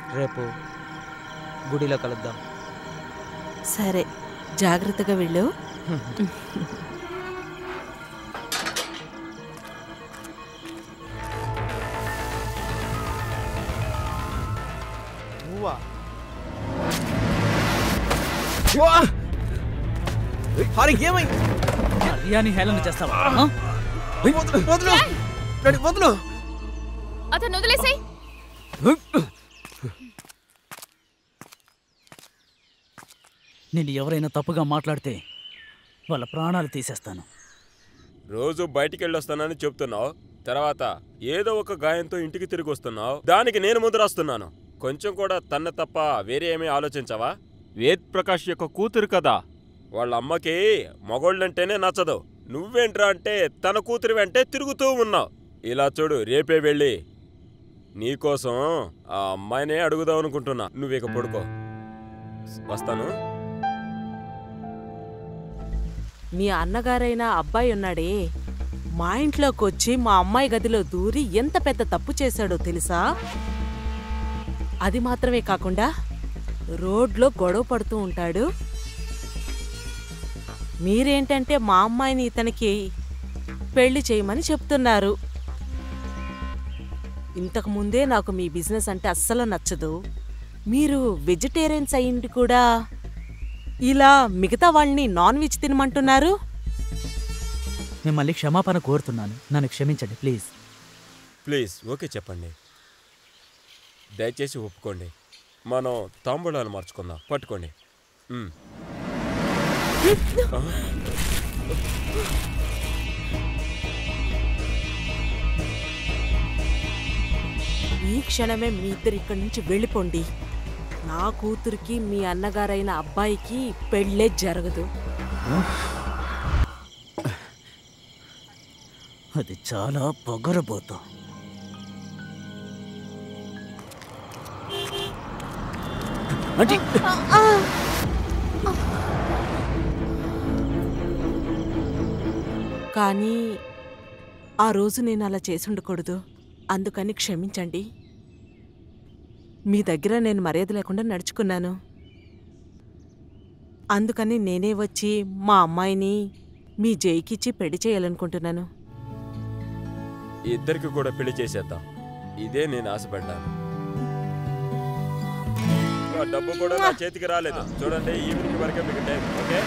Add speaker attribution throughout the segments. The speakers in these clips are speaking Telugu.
Speaker 1: రేపు గుడిలో కలుద్దాం
Speaker 2: సరే జాగ్రత్తగా వెళ్ళు
Speaker 1: నువ్వా
Speaker 3: హారి ఏమైంది
Speaker 4: రియాని హేళన చేస్తావా ఆ?
Speaker 3: వదలు వదలు డాడీ, వదలు
Speaker 5: అతను వదిలేసాయి
Speaker 4: నేను ఎవరైనా తప్పుగా మాట్లాడితే వాళ్ళ ప్రాణాలు తీసేస్తాను
Speaker 6: రోజు బయటికి వెళ్ళొస్తానని చెప్తున్నావు తర్వాత ఏదో ఒక గాయంతో ఇంటికి తిరిగి వస్తున్నావు దానికి నేను ముందు రాస్తున్నాను కొంచెం కూడా తన్న తప్ప వేరే ఏమీ ఆలోచించవా వేద్ ప్రకాష్ యొక్క కూతురు కదా వాళ్ళ అమ్మకి మగోళ్ళంటేనే నచ్చదు నువ్వేంట్రా అంటే తన కూతురు వెంటే తిరుగుతూ ఉన్నావు ఇలా చూడు రేపే వెళ్ళి నీకోసం ఆ అమ్మాయినే అడుగుదాం అనుకుంటున్నా నువ్విక పడుకో వస్తాను
Speaker 2: మీ అన్నగారైన అబ్బాయి ఉన్నాడే మా ఇంట్లోకి వచ్చి మా అమ్మాయి గదిలో దూరి ఎంత పెద్ద తప్పు చేశాడో తెలుసా అది మాత్రమే కాకుండా రోడ్లో గొడవ పడుతూ ఉంటాడు మీరేంటంటే మా అమ్మాయిని ఇతనికి పెళ్లి చేయమని చెప్తున్నారు ఇంతకు ముందే నాకు మీ బిజినెస్ అంటే అస్సలు నచ్చదు మీరు వెజిటేరియన్స్ అయ్యింది కూడా ఇలా మిగతా వాళ్ళని నాన్ వెజ్ తినమంటున్నారు
Speaker 4: మిమ్మల్ని క్షమాపణ కోరుతున్నాను నన్ను క్షమించండి ప్లీజ్
Speaker 6: ప్లీజ్ ఓకే చెప్పండి దయచేసి ఒప్పుకోండి మనం తాంబూలాలు మార్చుకుందాం పట్టుకోండి మ్. ఆ?
Speaker 2: ఈ క్షణమే మీ ఇద్దరు ఇక్కడి నుంచి వెళ్ళిపోండి నా కూతురికి మీ అన్నగారైన అబ్బాయికి పెళ్ళే జరగదు
Speaker 4: అది చాలా పొగరబోతాం
Speaker 2: కానీ ఆ రోజు నేను అలా చేసి ఉండకూడదు అందుకని క్షమించండి మీ దగ్గర నేను మర్యాద లేకుండా నడుచుకున్నాను అందుకని నేనే వచ్చి మా అమ్మాయిని మీ జైకిచ్చి పెళ్లి చేయాలనుకుంటున్నాను
Speaker 6: ఇద్దరికి కూడా పెళ్లి చేసేద్దాం ఇదే నేను ఆశపడ్డాను ఆ డబ్బు కూడా నా చేతికి రాలేదు చూడండి ఈవినింగ్ వరకే మీకు టైం ఓకే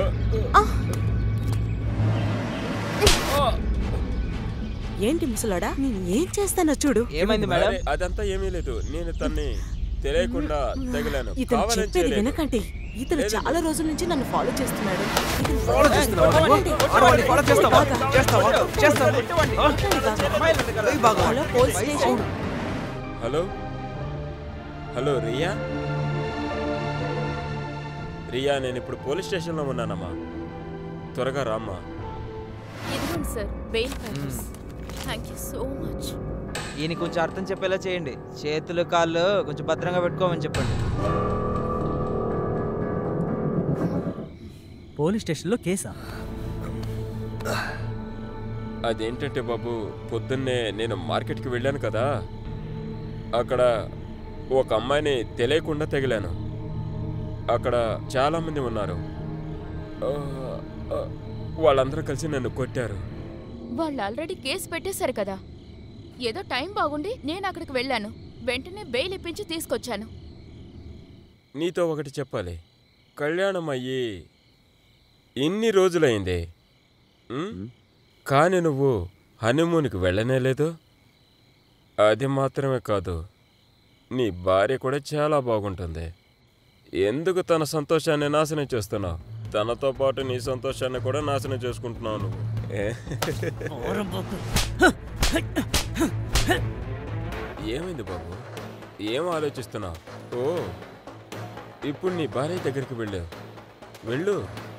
Speaker 2: ఏంటి ముసలాడా నేను ఏం చేస్తానో చూడు
Speaker 1: ఏమైంది మేడం
Speaker 6: అరే, అదంతా ఏమీ లేదు నేను తన్ని తెలియకుండా తగిలాను
Speaker 2: ఇతను
Speaker 6: కావాలని
Speaker 2: చెప్పేది
Speaker 6: చేయలేదు.
Speaker 2: వినకండి ఇతను
Speaker 6: లేదండి.
Speaker 2: చాలా రోజుల నుంచి నన్ను ఫాలో చేస్తున్నాడు ఇతను
Speaker 3: ఫాలో చేస్తున్నావా నువ్వు? ఆడవాళ్ళని ఫాలో చేస్తావా చేస్తావా చేస్తావా ఏయ్ బాగా
Speaker 2: hello police station
Speaker 6: hello hello Riya Riya నేను ఇప్పుడు పోలీస్ స్టేషన్లో ఉన్నానమ్మా త్వరగా రామ్మా
Speaker 5: ఇదిగోండి sir bail papers thank you so much
Speaker 1: ఈయన కొంచెం అర్థం చెప్పేలా చేయండి చేతులు కాళ్ళు కొంచెం భద్రంగా పెట్టుకోమని చెప్పండి
Speaker 4: పోలీస్ స్టేషన్లో కేసా
Speaker 6: అదేంటంటే బాబు పొద్దున్నే నేను మార్కెట్కి వెళ్ళాను కదా అక్కడ ఒక అమ్మాయిని తెలియకుండా తగిలాను అక్కడ చాలామంది ఉన్నారు ఆ, ఆ, వాళ్ళందరూ కలిసి నన్ను కొట్టారు
Speaker 5: వాళ్ళు ఆల్రెడీ కేసు పెట్టేశారు కదా ఏదో టైం బాగుండి నేను అక్కడికి వెళ్ళాను వెంటనే బెయిల్ ఇప్పించి తీసుకొచ్చాను
Speaker 6: నీతో ఒకటి చెప్పాలి కళ్యాణం అయ్యి ఇన్ని రోజులైంది ఉం? కానీ నువ్వు హనీమూన్కి వెళ్ళనే లేదు అది మాత్రమే కాదు నీ భార్య కూడా చాలా బాగుంటుంది ఎందుకు తన సంతోషాన్ని నాశనం చేస్తున్నావు తనతో పాటు నీ సంతోషాన్ని కూడా నాశనం చేసుకుంటున్నావు నువ్వు ఏ? ఏమైంది బాబు ఏం ఆలోచిస్తున్నావు ఓ ఇప్పుడు నీ భార్య దగ్గరికి వెళ్ళు వెళ్ళు